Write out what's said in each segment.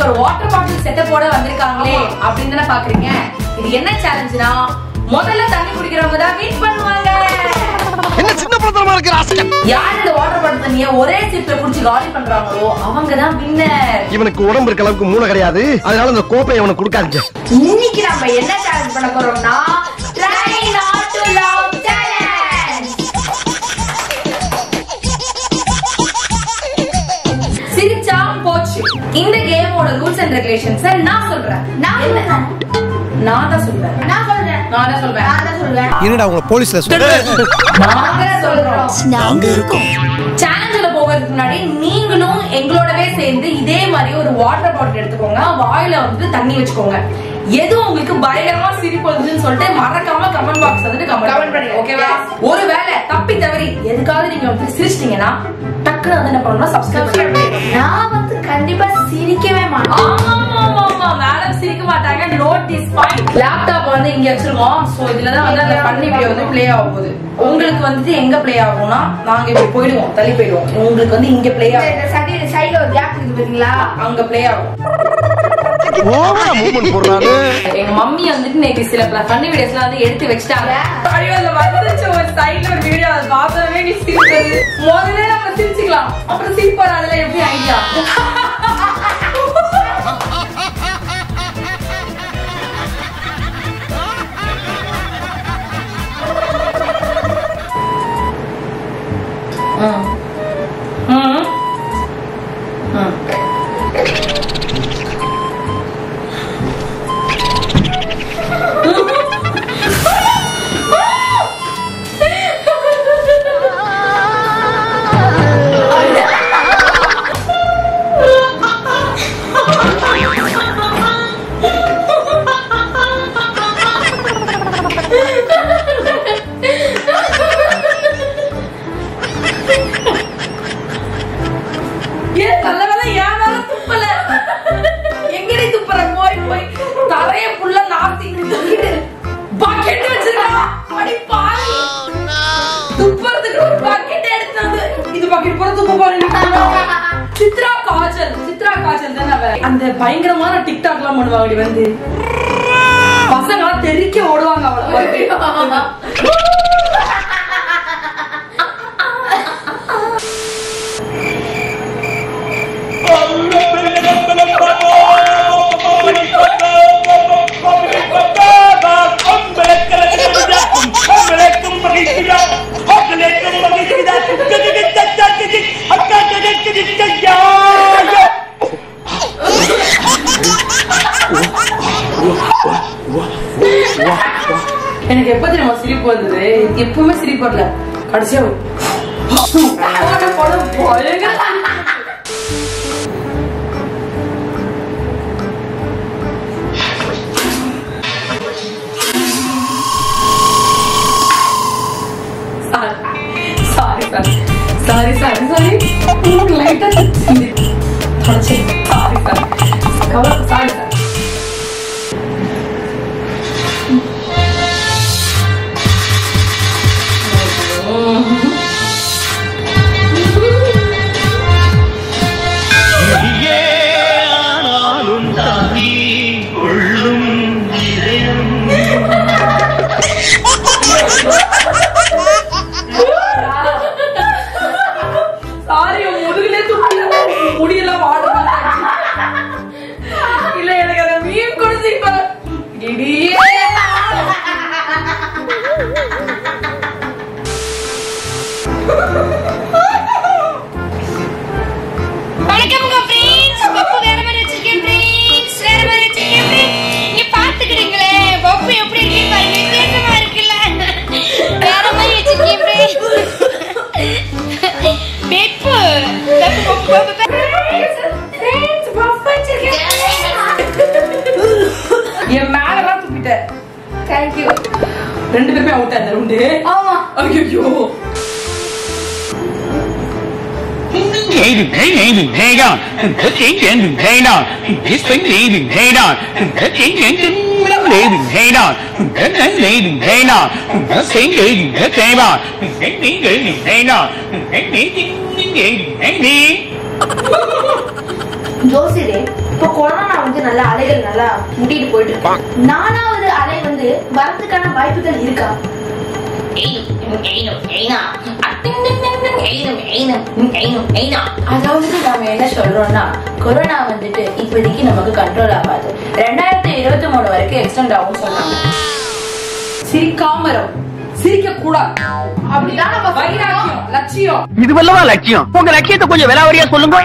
ஒரு water bottle செட்டப்போட வந்திருக்காங்களே அப்படின்னு தானே பாக்குறீங்க இது என்ன சேலஞ்சுனா முதல்ல தண்ணி குடிக்கிறவங்க தான் வின் பண்ணுவாங்க என்ன சின்ன பழத்தனமா இருக்கிற ஆசையன் யார் இந்த வாட்டர் பாட்டில் தண்ணிய ஒரே சிப்ல குடிச்சு காலி பண்றாங்களோ அவங்க தான் வின்னர் இவனுக்கு உடம்பு இருக்க அளவுக்கு மூளை கிடையாது அதனால இந்த கோப்பை அவனுக்கு கொடுக்காதீங்க இன்னைக்கு நம்ம என்ன சேலஞ்ச் பண்ண போறோம்னா try not to love challenge சிரிச்சா போச்சு இந்த கேமோட ரூல்ஸ் அண்ட் ரெகுலேஷன்ஸ் நான் சொல்றேன் நான் சொல்றேன் நான் தான் சொல்றேன் நான் சொல்றேன் நான் தான் சொல்றேன் நான் தான் சொல்றேன் என்னடா உங்களை போலீஸ்ல நாங்க சொல்றோம் நாங்க இருக்கோம் சேலஞ்சில் போகிறதுக்கு முன்னாடி நீங்களும் எங்களோடவே சேர்ந்து இதே மாதிரி ஒரு வாட்டர் பாட்டில் எடுத்துக்கோங்க வாயில வந்து தண்ணி வச்சுக்கோங்க எது உங்களுக்கு பயங்கரமா சிரிப்பு வந்துச்சுன்னு சொல்லிட்டு மறக்காம கமெண்ட் பாக்ஸ் வந்துட்டு கமெண்ட் பண்ணுங்க ஓகேவா ஒருவேளை தப்பி தவறி எதுக்காவது நீங்க வந்து சிரிச்சிட்டீங்கன்னா டக்குனு வந்து என்ன பண்ணணும்னா சப்ஸ்கிரைப் பண்ணிடுங்க நான் வந்து கண்டிப்பா சிரிக்கவே மாட்டேன் ஆமா ஆமா ஆமா மேடம் சிரிக்க மாட்டாங்க நோட் திஸ் பாயிண்ட் லேப்டாப் வந்து இங்க வச்சிருக்கோம் சோ இதுல தான் வந்து அந்த பண்ணி வீடியோ வந்து ப்ளே ஆக போகுது உங்களுக்கு வந்துட்டு எங்க ப்ளே ஆகும்னா நாங்க இப்படி போயிடுவோம் தள்ளி போயிடுவோம் உங்களுக்கு வந்து இங்க ப்ளே ஆகும் இந்த சைடுல சைடுல ஒரு கேப் இருக்கு பாத்தீங்களா அங்க ப்ளே ஆகும் ஓவரா மூவ்மெண்ட் போடுறாரு எங்க மம்மி வந்துட்டு நேற்று சில பண்ணி வீடியோஸ்லாம் வந்து எடுத்து வச்சுட்டாங்க ஐயோ அதுல வந்துச்சு ஒரு சைடுல ஒரு வீடியோ அதை பார்த்தவே நீ சிரிப்பது முதல்ல நம்ம சிரிச்சுக்கலாம் அப்புறம் சிரிப்பு வராதுல எப்படி ஐடியா ம் ம் ஏன் நல்ல வேலை ஏன் மேல துப்பல எங்கடி துப்புற போய் போய் தரைய புள்ள நாத்தி பக்கெட் வச்சிருக்கா அடி பாவி துப்புறதுக்கு ஒரு பக்கெட் எடுத்து வந்து இது பக்கெட் போற துப்பு பாரு சித்ரா காஜல் சித்ரா காஜல் தானே அவ அந்த பயங்கரமான டிக்டாக் எல்லாம் பண்ணுவாங்க வந்து பசங்க எல்லாம் தெறிக்க ஓடுவாங்க அவளை எனக்கு எப்ப தெரியுமா சிரிப்பு வந்தது எப்பவுமே சிரிப்பு வரல கடைசியா ஒரு போன படம் பயங்கர sorry sorry sorry sorry sorry லைட்டா தொடச்சி சாரி சாரி கவலை சாரி சார் சாரி உன் முதுகுலே துப்பில முடியெல்லாம் வாட இல்ல எனக்கு அந்த மீன் கொடுத்து இப்ப திடீர்னு வணக்கம் உங்க ஃப்ரெண்ட்ஸ் பப்பு வேற மாதிரி வச்சிருக்கேன் ஃப்ரெண்ட்ஸ் வேற மாதிரி வச்சிருக்கேன் friends. நீங்க பாத்துக்கிடுங்களே பப்பு எப்படி இருக்கு பாருங்க வித்தியாசமா இருக்குல்ல வேற மாதிரி வச்சிருக்கேன் ஃப்ரெண்ட்ஸ் பெப்பு பெப்பு பப்பு பப்பு Friends, puff வச்சிருக்கேன். என் மேலலாம் துப்பிட்ட தேங்க்யூ ரெண்டு பேருமே அவுட் அந்த ரவுண்டு ஆமா ஐயோ David, hey, David, hey, on. That ain't David, hey, on. This thing, David, hey, on. That ain't David, hey, on. That ain't David, hey, on. That ain't David, hey, on. That ain't David, hey, on. That ain't David, hey, on. ஜோசியரே இப்போ corona வந்து நல்ல அலைகள் நல்லா முட்டிட்டு போயிட்டு இருக்கு நானாவது அலை வந்து வரதுக்கான வாய்ப்புகள் இருக்கா அதாவது நாம என்ன சொல்றோம்னா கொரோனா வந்துட்டு இப்போதைக்கு நமக்கு கண்ட்ரோல் ஆகாது ரெண்டாயிரத்தி இருபத்தி மூணு வரைக்கும் எக்ஸ்டெண்ட் ஆகும் சொன்னாங்க சிரிக்காம இருக்கும் சிரிக்க கூடாது அப்படிதான் நம்ம வைராக்கியம் லட்சியம் இதுவல்லவா லட்சியம் உங்க லட்சியத்தை கொஞ்சம் விலாவரியா சொல்லுங்க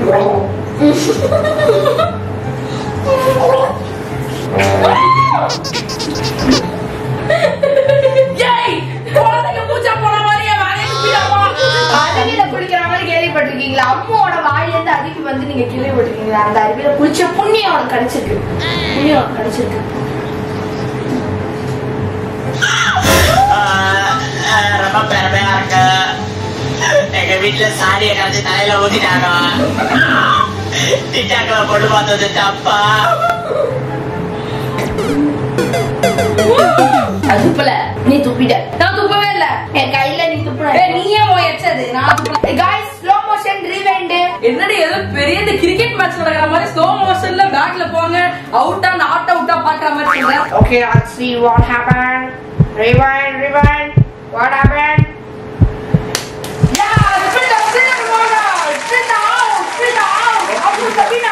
ஏய் குழந்தைங்க பூஜை போன மாதிரி என் வேலையை நிறுத்திடாமா? அருவியில குளிக்கிற மாதிரி கேள்விப்பட்டிருக்கீங்களா அம்மாவோட வாயில இருந்து அருவி வந்து நீங்க கேள்விப்பட்டிருக்கீங்களா அந்த அருவியில குளிச்ச புண்ணியம் அவனுக்கு கிடைச்சிருக்கு புண்ணியம் அவனுக்கு கிடைச்சிருக்கு ரொம்ப பெருமையா இருக்கு எங்க வீட்டுல சாடியை கரைச்சு தலையில ஊத்திட்டாங்க டிக்டாக்ல போட்டு பார்த்தது தப்பா அது துப்பல நீ துப்பிட்ட நான் துப்பவே இல்ல என் கையில நீ துப்புன ஏய், நீயே முயற்சது நான் துப்பல. காய்ஸ் ஸ்லோ மோஷன் ரீவைண்ட் என்னடி ஏதோ பெரிய இந்த கிரிக்கெட் மேட்ச் நடக்கிற மாதிரி ஸ்லோ மோஷன்ல பேக்ல போங்க அவுட்டா நாட் அவுட்டா பாக்குற மாதிரி சொல்றேன் Okay, let's see what happened. Rewind, rewind. What happened? Yeah, spin down, spin down, Mona. Spin down, spin down. Abu Sabina.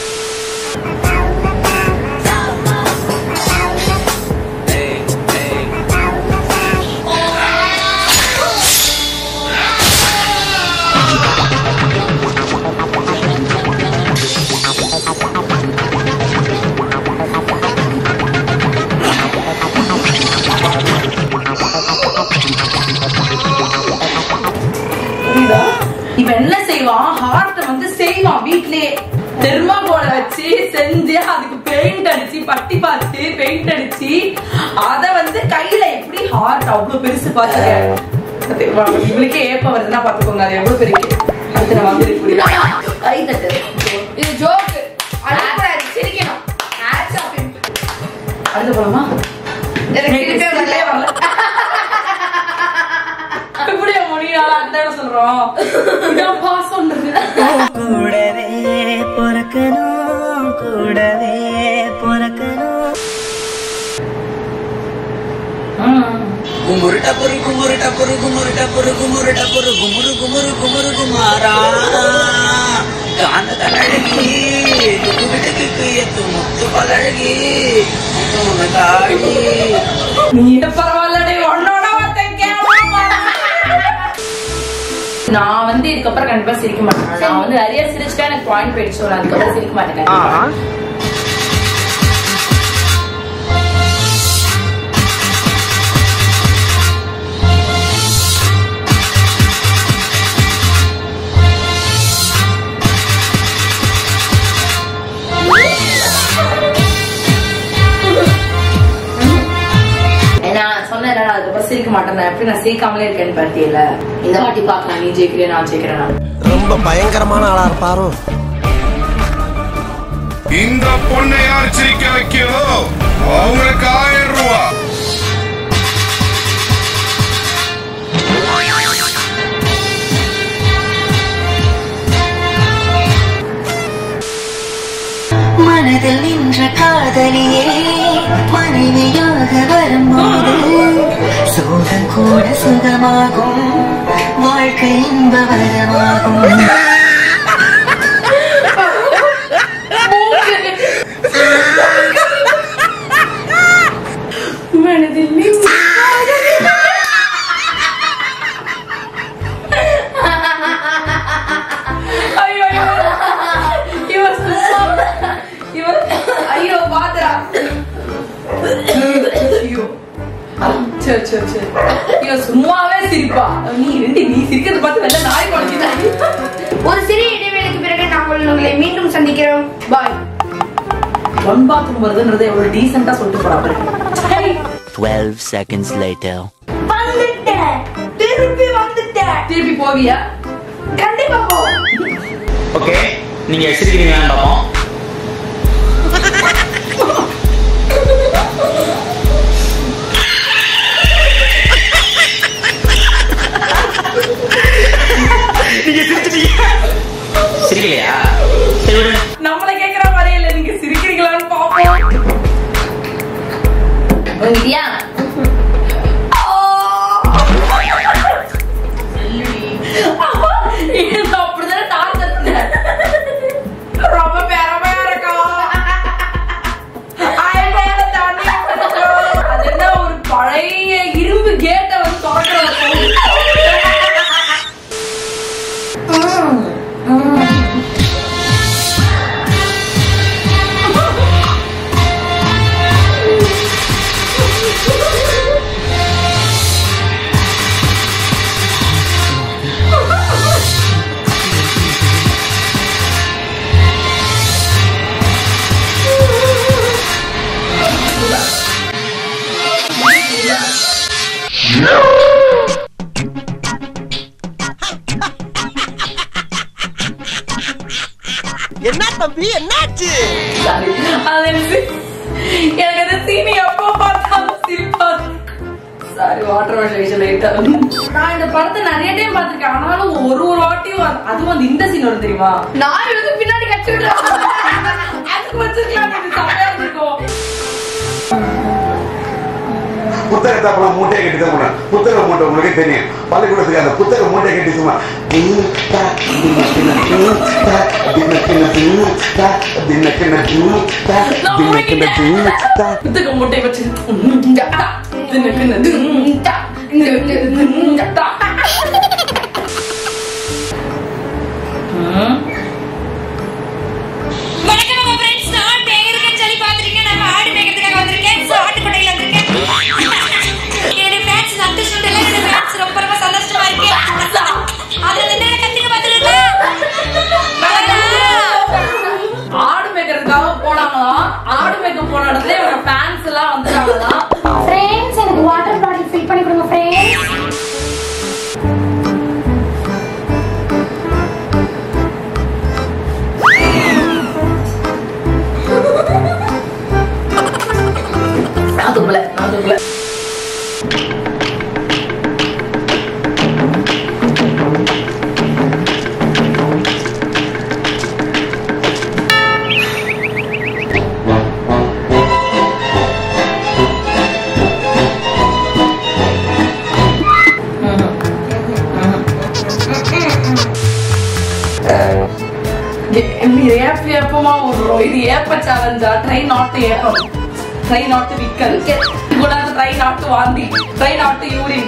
புரியுதா இவன் என்ன செய்வான் ஹார்ட்ட வந்து செய்வான் வீட்லயே தெர்மாகோல வச்சு செஞ்சு அதுக்கு பெயிண்ட் அடிச்சு பட்டி பார்த்து பெயிண்ட் அடிச்சு அத வந்து கையில எப்படி ஹார்ட் அவ்வளவு பெருசு பாத்துக்க இவளுக்கே ஏப்ப வருதுன்னா பாத்துக்கோங்க அது எவ்வளவு பெரிய அடுத்து நான் வந்து புரியுதா கை தட்டு இது ஜோக் அழக்கூடாது சிரிக்கணும் Hats off him. அடுத்து போலாமா எனக்கு சிரிப்பே வரல. வரல இப்படியா முடியாத அந்த இடம் சொல்றோம் இதான் பாசம்ன்றது கூடவே பொறக்கணும் கூடவே பொறக்கணும் குமுரு டப்புரு குமுரு டப்புரு குமுரு டப்புரு குமுரு டப்புரு குமுரு குமுரு குமுரு குமாரா காந்த கண்ணழகி துக்கு விட்டுக்கு எத்து முத்து பழகி முத்து தாடி நீ பரவாயில்லடி உன்னோட ஒருத்தன் கேவலமா. நான் வந்து இதுக்கப்புறம் கண்டிப்பா சிரிக்க மாட்டேன் நான் வந்து நிறைய சிரிச்சுட்டா எனக்கு பாயிண்ட் போயிடுச்சு நான் அதுக்கப்புறம் சிரிக்க மாட்டேன் கண்டிப்பா. ஏன்னா சொன்னேன் நான் அதுக்கப்புறம் சிரிக்க மாட்டேன் நான் எப்படி நான் சிரிக்காமலே இருக்கேன்னு பார்த்தியல இந்த வாட்டி பார்க்கலாம் நீ ஜெயிக்கிறே நான் ஜெயிக்கிறேன் ரொம்ப பயங்கரமான ஆளா இருப்பாரோ இந்த பொண்ணை யார் சிரிக்க வைக்கும் அவங்களுக்கு ஆயிரம் ரூபா மனதில் நின்ற காதலியே மனைவியாக வரும்போது சோகம் கூட சுகமாகும் வாழ்க்கை இன்ப வரமாகும் மனதில் நின்ற ஐயோ ஐயோ இவன் சும்மா இவன் ஐயோ பாத்துறா ஐயோ சரி சரி சரி இவன் சும்மாவே சிரிப்பா நீ ரெண்டு நீ சிரிக்கிறத பார்த்து வெள்ள நாய் குழந்தை ஒரு சிறிய இடைவேளைக்கு பிறகு நாங்கள் உங்களை மீண்டும் சந்திக்கிறோம் பாய் ஒன் பாத்ரூம் வருதுன்றது எவ்வளவு டீசெண்டா சொல்லிட்டு போறா பாரு 12 seconds later. வந்துட்டேன் திருப்பி வந்துட்டேன் திருப்பி போவியா கண்டிப்பா போ ஓகே நீங்க சிரிக்கிறீங்களான்னு பார்ப்போம் சிரிக்கலையா சரி விடு வந்துட்டியா இது அப்படிதானே நான் கத்துனேன். ரொம்ப பெருமையா இருக்கும். ஐ மேல தண்ணி ஊத்தணும். அது என்ன ஒரு பழைய இரும்பு கேட்டை வந்து திறக்கிற sound. என்ன தம்பி என்னாச்சு Sorry. அது எனக்கு எனக்கு அந்த சீனி எப்போ பார்த்தாலும் சிரிப்பா சாரி வாட்டர் வாஷ் லைட்டா நான் இந்த படத்தை நிறைய டைம் பார்த்திருக்கேன் ஆனாலும் ஒரு ஒரு வாட்டியும் அது- அதுவும் அந்த இந்த சீன் வரும் தெரியுமா நான் இழுத்து பின்னாடி கட்டி விடுறேன் அதுக்கு வச்சிருக்கலாம் இது செம்மையா இருக்கும் புத்தகத்தை அப்புறம் மூட்டையை கட்டி தான் போனேன் புத்தக மூட்டை உங்களுக்கே தெரியும் பள்ளிக்கூடத்துக்கு அந்த புத்தக மூட்டையை கட்டி சும்மா தின்னு, தா, தின்னு, தின்னு, தின்னு, தா, தின்னு, தின்னு, தின்னு, தா, தின்னு, தின்னு, தின்னு, தா, நான் தின்னு, தின்னு, தின்னு, தா. புத்தக மூட்டை வச்சு தின்னுக்கு தின்னுட்டா தின்னுட்டா வணக்கம் உங்க ஃப்ரெண்ட்ஸ் நான் மேகருக்கேன்னு சொல்லி பார்த்துருக்கேன் நம்ம ஆடு மேய்க்கிறதுக்காக வந்திருக்கேன் ஸோ ஆட்டுக்கொட்டையில் வந்திருக்கேன் என்னுடைய ஃபேன்ஸ் சந்தோஷம் இல்லை என்னுடைய ஃபேன்ஸ் ரொம்ப ரொம்ப சந்தோஷமா இருக்கு அதுல என்ன கத்துக்க பார்த்துருக்கேன் ஆடு மேய்க்கிறதுக்காக போனாங்களாம் ஆடு மேய்க்க போன இடத்துல இவங்க ஃபேன்ஸ் எல்லாம் வந்துட்டாங்களாம் ஃப்ரெண்ட்ஸ் எனக்கு வாட்டர் பாட்டில் ஃபில் பண்ணி கொடுங்க ஃப்ரெண்ட்ஸ் நான் துப்பல நான் துப்பல ஏப்ப ஏப்பமா விடுறோம் இது ஏப்ப சேலஞ்சா ட்ரை நாட் ஏப்பம் ட்ரை நாட் விக்கல் கூடாது ட்ரை நாட் வாந்தி ட்ரை நாட் யூரின்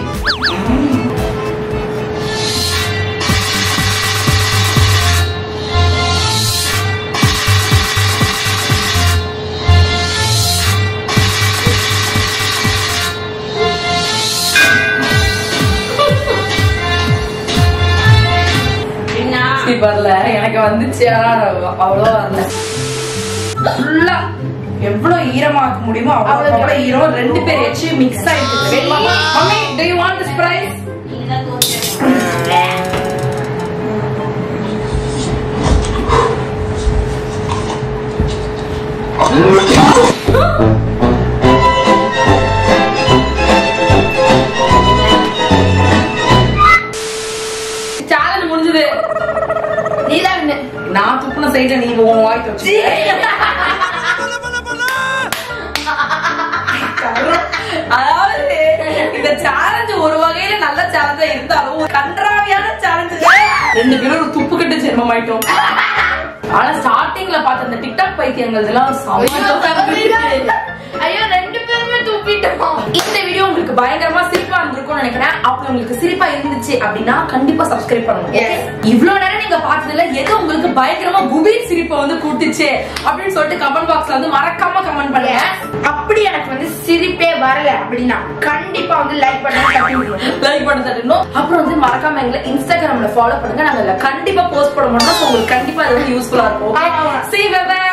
இப்ப வரல எனக்கு வந்துச்சு ஆனா அவ்வளோ வரல ஃபுல்லா எவ்வளவு ஈரமாக்க முடியுமோ அவ்வளவு கூட ஈரம் ரெண்டு பேர் வச்சு மிக்ஸ் ஆயிட்டு வேணுமா mummy do you want this price challenge முடிஞ்சது நீதான் வின்னு. நான் துப்புன சைட நீ உன் வாய்க்கு வச்சு அதாவது இந்த சேலஞ்ச் ஒரு வகையில நல்ல சேலஞ்சா இருந்தாலும் ஒரு கன்றாவியான சேலஞ்சு ரெண்டு பேரும் ஒரு துப்பு கட்டு ஜென்மம் ஆயிட்டோம் ஆனா ஸ்டார்டிங்ல பார்த்த இந்த டிக்டாக் பைத்தியங்கள் எல்லாம் சமைச்சு ஐயோ ரெண்டு பேருமே தூக்கிட்டோம் இந்த வீடியோ உங்களுக்கு பயங்கரமா சிரிப்பா இருந்திருக்கும்னு நினைக்கிறேன் அப்படி உங்களுக்கு சிரிப்பா இருந்துச்சு அப்படின்னா கண்டிப்பா சப்ஸ்கிரைப் பண்ணுங்க Yes. இவ்வளவு நேரம் நீங்க பார்த்ததுல எது உங்களுக்கு பயங்கரமா குபீர் சிரிப்பை வந்து கூட்டுச்சு அப்படின்னு சொல்லிட்டு கமெண்ட் பாக்ஸ்ல வந்து மறக்காம கமெண்ட் பண்ணுங்க அப்படி எனக்கு வந்து சிரிப்பே வரல அப்படின்னா கண்டிப்பா வந்து லைக் பண்ண தட்டி விடணும் லைக் பண்ண தட்டணும் அப்புறம் வந்து மறக்காம எங்களை இன்ஸ்டாகிராம்ல ஃபாலோ பண்ணுங்க நாங்க அதுல கண்டிப்பா போஸ்ட் பண்ண மாட்டோம் So உங்களுக்கு கண்டிப்பா அது வந்து யூஸ்ஃபுல்லா இருக்கும் ஆமா. See you, bye bye.